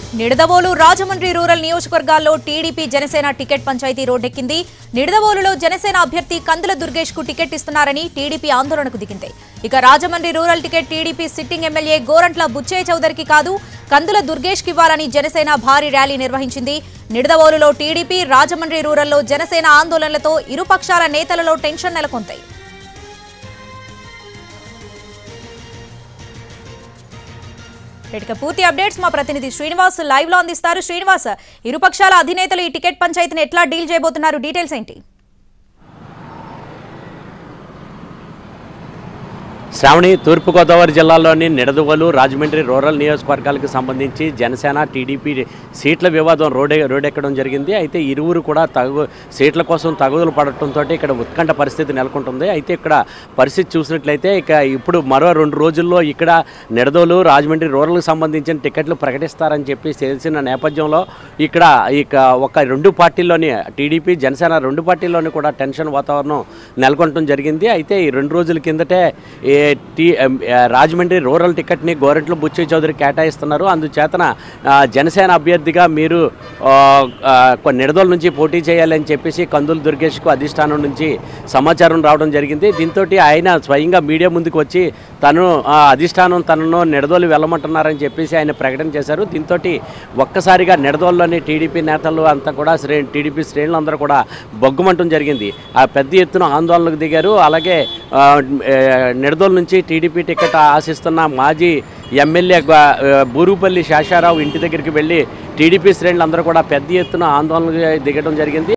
Nidadavolu Rajahmundry rural నియోజకవర్గాల్లో T D P Janasena ticket పంచాయతీ రోడ్డెక్కింది నిడదవోలులో జనసేన అభ్యర్థి కందుల దుర్గేష్ కు టికెట్ ఇస్తున్నారని టీడీపీ ఆందోళనకు దిగింది ఇక Rajahmundry rural ticket T D P sitting M L A Gorantla Butchaiah చౌదరికి కాదు కందుల దుర్గేష్ కి ఇవ్వాలని జనసేన భారీ ర్యాలీ నిర్వహించింది నిడదవోలులో టీడీపీ రాజమండ్రి రూరల్లో జనసేన ఆందోళనలతో ఇరు పక్షాల నేతలలో టెన్షన్ నెలకొంది ఇక పూర్తి అప్డేట్స్ మా ప్రతినిధి శ్రీనివాస్ లైవ్ లో అందిస్తారు శ్రీనివాస్ ఇరుపక్షాల అధినేతలు ఈ టికెట్ పంచాయతీని ఎట్లా డీల్ చేయబోతున్నారు డీటెయిల్స్ ఏంటి శ్రావణి తూర్పుగోదావరి జిల్లాలోని నిడదవోలు రాజమండ్రి రూరల్ నియోజకవర్గాలకు సంబంధించి జనసేన టీడీపీ సీట్ల వివాదం రోడే రోడెక్కడం జరిగింది అయితే ఇరువురు కూడా తగు సీట్ల కోసం తగుదలు పడటంతో ఇక్కడ ఉత్కంఠ పరిస్థితి నెలకొంటుంది అయితే ఇక్కడ పరిస్థితి చూసినట్లయితే ఇక ఇప్పుడు మరో రెండు రోజుల్లో ఇక్కడ నిడదోలు రాజమండ్రి రూరల్కి సంబంధించిన టికెట్లు ప్రకటిస్తారని చెప్పి తెలిసిన నేపథ్యంలో ఇక్కడ ఇక ఒక రెండు పార్టీల్లోని టీడీపీ జనసేన రెండు పార్టీల్లోని కూడా టెన్షన్ వాతావరణం నెలకొనడం జరిగింది అయితే ఈ రెండు రోజుల కిందటే ఏ టీ ఎం, ఆ, రాజమండ్రి రూరల్ టికెట్ని గోరెంట్ల బుచ్చయ్య చౌదరి కేటాయిస్తున్నారు అందుచేతన ఆ, జనసేన అభ్యర్థిగా మీరు ఆ, ఆ, కొ- నిడదోల నుంచి పోటీ చేయాలని చెప్పేసి కందుల దుర్గేష్కు అధిష్టానం నుంచి సమాచారం రావడం జరిగింది దీంతో ఆయన స్వయంగా మీడియా ముందుకు వచ్చి తను ఆ, అధిష్టానం తనను నిడదోలు వెళ్ళమంటున్నారని చెప్పేసి ఆయన ప్రకటన చేశారు దీంతో ఒక్కసారిగా నిడదోల్లోని టీడీపీ నేతలు అంతా కూడా శ్రే టీడీపీ శ్రేణులందరూ కూడా బొగ్గుమంటం జరిగింది ఆ పెద్ద ఎత్తున ఆందోళనకు దిగారు అలాగే ఆ, ఏ, నిడదోల్ నుంచి టీడీపీ టికెట్ ఆశిస్తున్న మాజీ ఎమ్మెల్యే గ- ఆ, బూరుపల్లి శేషారావు ఇంటి దగ్గరికి వెళ్ళి టీడీపీ శ్రేణులందరూ కూడా పెద్ద ఎత్తున ఆందోళనకు దిగడం జరిగింది